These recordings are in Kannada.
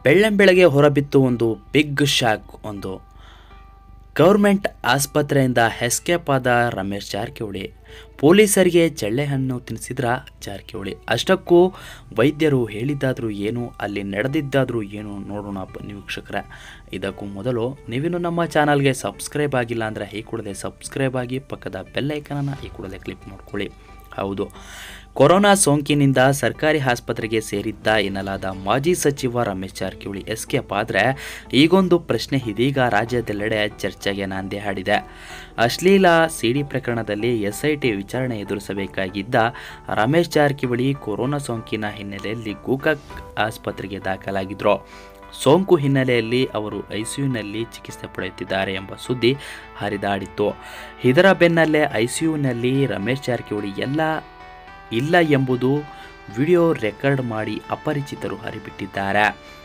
ಬೆಳ್ಳಂಬೆಳಗ್ಗೆ ಹೊರಬಿತ್ತು ಒಂದು ಬಿಗ್ ಶಾಕ್ ಒಂದು ಗೌರ್ಮೆಂಟ್ ಆಸ್ಪತ್ರೆಯಿಂದ ಎಸ್ಕೇಪ್ ಆದ ರಮೇಶ್ ಜಾರಕಿಹೊಳಿ ಪೊಲೀಸರಿಗೆ ಚಳ್ಳೆಹಣ್ಣು ತಿನ್ನಿಸಿದ್ರ ಜಾರಕಿಹೊಳಿ ಅಷ್ಟಕ್ಕೂ ವೈದ್ಯರು ಹೇಳಿದ್ದಾದರೂ ಏನು ಅಲ್ಲಿ ನಡೆದಿದ್ದಾದರೂ ಏನು ನೋಡೋಣ ಬನ್ನಿ ವೀಕ್ಷಕರೇ ಇದಕ್ಕೂ ಮೊದಲು ನೀವಿನ್ನು ನಮ್ಮ ಚಾನಲ್ಗೆ ಸಬ್ಸ್ಕ್ರೈಬ್ ಆಗಿಲ್ಲ ಅಂದರೆ ಈ ಕೂಡಲೇ ಸಬ್ಸ್ಕ್ರೈಬ್ ಆಗಿ ಪಕ್ಕದ ಬೆಲ್ಲೈಕನನ್ನು ಈ ಕೂಡಲೇ ಕ್ಲಿಕ್ ಮಾಡ್ಕೊಳ್ಳಿ ಹೌದು ಕೊರೋನಾ ಸೋಂಕಿನಿಂದ ಸರ್ಕಾರಿ ಆಸ್ಪತ್ರೆಗೆ ಸೇರಿದ್ದ ಎನ್ನಲಾದ ಮಾಜಿ ಸಚಿವ ರಮೇಶ್ ಜಾರಕಿಹೊಳಿ ಎಸ್ಕೇಪ್ ಆದರೆ ಈಗೊಂದು ಪ್ರಶ್ನೆ ಇದೀಗ ರಾಜ್ಯದೆಲ್ಲೆಡೆ ಚರ್ಚೆಗೆ ನಾಂದಿ ಹಾಡಿದೆ ಅಶ್ಲೀಲ ಸಿಡಿ ಪ್ರಕರಣದಲ್ಲಿ ಎಸ್ಐಟಿ ವಿಚಾರಣೆ ಎದುರಿಸಬೇಕಾಗಿದ್ದ ರಮೇಶ್ ಜಾರಕಿಹೊಳಿ ಕೊರೋನಾ ಸೋಂಕಿನ ಹಿನ್ನೆಲೆಯಲ್ಲಿ ಗೋಕಾಕ್ ಆಸ್ಪತ್ರೆಗೆ ದಾಖಲಾಗಿದ್ರು ಸೋಂಕು ಹಿನ್ನೆಲೆಯಲ್ಲಿ ಅವರು ಐಸಿಯುನಲ್ಲಿ ಚಿಕಿತ್ಸೆ ಪಡೆಯುತ್ತಿದ್ದಾರೆ ಎಂಬ ಸುದ್ದಿ ಹರಿದಾಡಿತ್ತು ಇದರ ಬೆನ್ನಲ್ಲೇ ಐಸಿಯುನಲ್ಲಿ ರಮೇಶ್ ಜಾರಕಿಹೊಳಿ ಎಲ್ಲ ಇಲ್ಲ ಎಂಬುದು ವಿಡಿಯೋ ರೆಕಾರ್ಡ್ ಮಾಡಿ ಅಪರಿಚಿತರು ಹರಿಬಿಟ್ಟಿದ್ದಾರೆ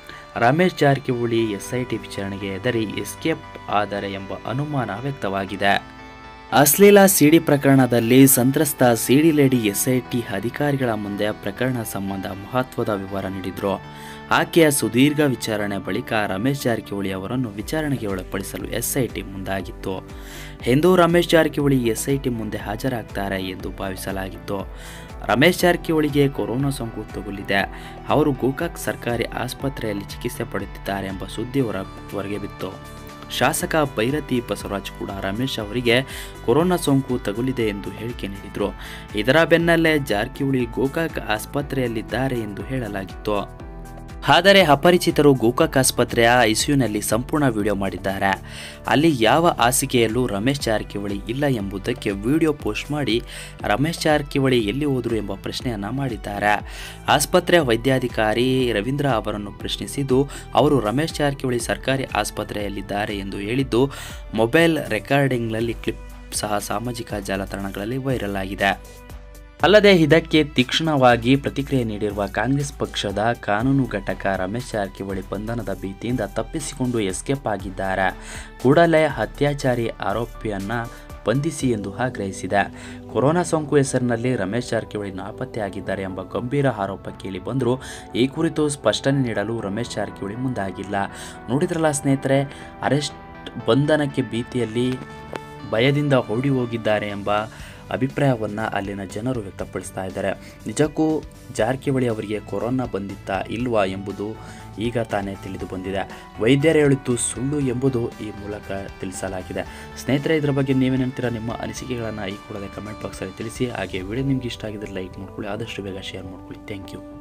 ರಮೇಶ್ ಜಾರಕಿಹೊಳಿ ಎಸ್ಐಟಿ ವಿಚಾರಣೆಗೆ ಹೆದರಿ ಎಸ್ಕೇಪ್ ಆದರೆ ಎಂಬ ಅನುಮಾನ ವ್ಯಕ್ತವಾಗಿದೆ ಅಶ್ಲೀಲ ಸಿಡಿ ಪ್ರಕರಣದಲ್ಲಿ ಸಂತ್ರಸ್ತ ಸಿಡಿ ಲೇಡಿ ಎಸ್ಐಟಿ ಅಧಿಕಾರಿಗಳ ಮುಂದೆ ಪ್ರಕರಣ ಸಂಬಂಧ ಮಹತ್ವದ ವಿವರ ನೀಡಿದ್ರು ಆಕೆಯ ಸುದೀರ್ಘ ವಿಚಾರಣೆ ಬಳಿಕ ರಮೇಶ್ ಜಾರಕಿಹೊಳಿ ಅವರನ್ನು ವಿಚಾರಣೆಗೆ ಒಳಪಡಿಸಲು ಎಸ್ಐಟಿ ಮುಂದಾಗಿತ್ತು ಎಂದು ರಮೇಶ್ ಜಾರಕಿಹೊಳಿ ಎಸ್ಐಟಿ ಮುಂದೆ ಹಾಜರಾಗ್ತಾರೆ ಎಂದು ಭಾವಿಸಲಾಗಿತ್ತು ರಮೇಶ್ ಜಾರಕಿಹೊಳಿಗೆ ಕೊರೋನಾ ಸೋಂಕು ತಗುಲಿದೆ ಅವರು ಗೋಕಾಕ್ ಸರ್ಕಾರಿ ಆಸ್ಪತ್ರೆಯಲ್ಲಿ ಚಿಕಿತ್ಸೆ ಪಡೆಯುತ್ತಿದ್ದಾರೆ ಎಂಬ ಸುದ್ದಿ ಹೊರ ಹೊರಗೆ ಬಿತ್ತು ಶಾಸಕ ಭೈರತಿ ಬಸವರಾಜ್ ಕೂಡ ರಮೇಶ್ ಅವರಿಗೆ ಕೊರೋನಾ ಸೋಂಕು ತಗುಲಿದೆ ಎಂದು ಹೇಳಿಕೆ ನೀಡಿದರು ಇದರ ಬೆನ್ನಲ್ಲೇ ಜಾರಕಿಹೊಳಿ ಗೋಕಾಕ್ ಆಸ್ಪತ್ರೆಯಲ್ಲಿದ್ದಾರೆ ಎಂದು ಹೇಳಲಾಗಿತ್ತು ಆದರೆ ಅಪರಿಚಿತರು ಗೋಕಾಕ್ ಆಸ್ಪತ್ರೆಯ ಐಸಿಯುನಲ್ಲಿ ಸಂಪೂರ್ಣ ವಿಡಿಯೋ ಮಾಡಿದ್ದಾರೆ ಅಲ್ಲಿ ಯಾವ ಹಾಸಿಗೆಯಲ್ಲೂ ರಮೇಶ್ ಜಾರಕಿಹೊಳಿ ಇಲ್ಲ ಎಂಬುದಕ್ಕೆ ವಿಡಿಯೋ ಪೋಸ್ಟ್ ಮಾಡಿ ರಮೇಶ್ ಜಾರಕಿಹೊಳಿ ಎಲ್ಲಿ ಹೋದರು ಎಂಬ ಪ್ರಶ್ನೆಯನ್ನು ಮಾಡಿದ್ದಾರೆ ಆಸ್ಪತ್ರೆಯ ವೈದ್ಯಾಧಿಕಾರಿ ರವೀಂದ್ರ ಅವರನ್ನು ಪ್ರಶ್ನಿಸಿದ್ದು ಅವರು ರಮೇಶ್ ಜಾರಕಿಹೊಳಿ ಸರ್ಕಾರಿ ಆಸ್ಪತ್ರೆಯಲ್ಲಿದ್ದಾರೆ ಎಂದು ಹೇಳಿದ್ದು ಮೊಬೈಲ್ ರೆಕಾರ್ಡಿಂಗ್ನಲ್ಲಿ ಕ್ಲಿಪ್ ಸಹ ಸಾಮಾಜಿಕ ಜಾಲತಾಣಗಳಲ್ಲಿ ವೈರಲ್ ಆಗಿದೆ ಅಲ್ಲದೆ ಇದಕ್ಕೆ ತೀಕ್ಷ್ಣವಾಗಿ ಪ್ರತಿಕ್ರಿಯೆ ನೀಡಿರುವ ಕಾಂಗ್ರೆಸ್ ಪಕ್ಷದ ಕಾನೂನು ಘಟಕ ರಮೇಶ್ ಜಾರಕಿಹೊಳಿ ಬಂಧನದ ಭೀತಿಯಿಂದ ತಪ್ಪಿಸಿಕೊಂಡು ಎಸ್ಕೇಪ್ ಆಗಿದ್ದಾರೆ ಕೂಡಲೇ ಅತ್ಯಾಚಾರಿ ಆರೋಪಿಯನ್ನ ಬಂಧಿಸಿ ಎಂದು ಆಗ್ರಹಿಸಿದೆ ಕೊರೋನಾ ಸೋಂಕು ಹೆಸರಿನಲ್ಲಿ ರಮೇಶ್ ಜಾರಕಿಹೊಳಿ ನಾಪತ್ತೆಯಾಗಿದ್ದಾರೆ ಎಂಬ ಗಂಭೀರ ಆರೋಪ ಕೇಳಿ ಬಂದರೂ ಈ ಕುರಿತು ಸ್ಪಷ್ಟನೆ ನೀಡಲು ರಮೇಶ್ ಜಾರಕಿಹೊಳಿ ಮುಂದಾಗಿಲ್ಲ ನೋಡಿದ್ರಲ್ಲ ಸ್ನೇಹಿತರೆ ಅರೆಸ್ಟ್ ಬಂಧನಕ್ಕೆ ಭೀತಿಯಲ್ಲಿ ಭಯದಿಂದ ಓಡಿ ಹೋಗಿದ್ದಾರೆ ಎಂಬ ಅಭಿಪ್ರಾಯವನ್ನು ಅಲ್ಲಿನ ಜನರು ವ್ಯಕ್ತಪಡಿಸ್ತಾ ಇದ್ದಾರೆ ನಿಜಕ್ಕೂ ಜಾರಕಿಹೊಳಿ ಅವರಿಗೆ ಕೊರೋನಾ ಬಂದಿತ್ತಾ ಇಲ್ವಾ ಎಂಬುದು ಈಗ ತಾನೇ ತಿಳಿದು ಬಂದಿದೆ ವೈದ್ಯರು ಹೇಳಿದ್ದು ಸುಳ್ಳು ಎಂಬುದು ಈ ಮೂಲಕ ತಿಳಿಸಲಾಗಿದೆ ಸ್ನೇಹಿತರೆ ಇದರ ಬಗ್ಗೆ ನೀವೇನಂತೀರ ನಿಮ್ಮ ಅನಿಸಿಕೆಗಳನ್ನು ಈ ಕೂಡಲೇ ಕಮೆಂಟ್ ಬಾಕ್ಸಲ್ಲಿ ತಿಳಿಸಿ ಹಾಗೆ ವಿಡಿಯೋ ನಿಮ್ಗೆ ಇಷ್ಟ ಆಗಿದ್ರೆ ಲೈಕ್ ಮಾಡ್ಕೊಳ್ಳಿ ಆದಷ್ಟು ಬೇಗ ಶೇರ್ ಮಾಡ್ಕೊಳ್ಳಿ ಥ್ಯಾಂಕ್ ಯು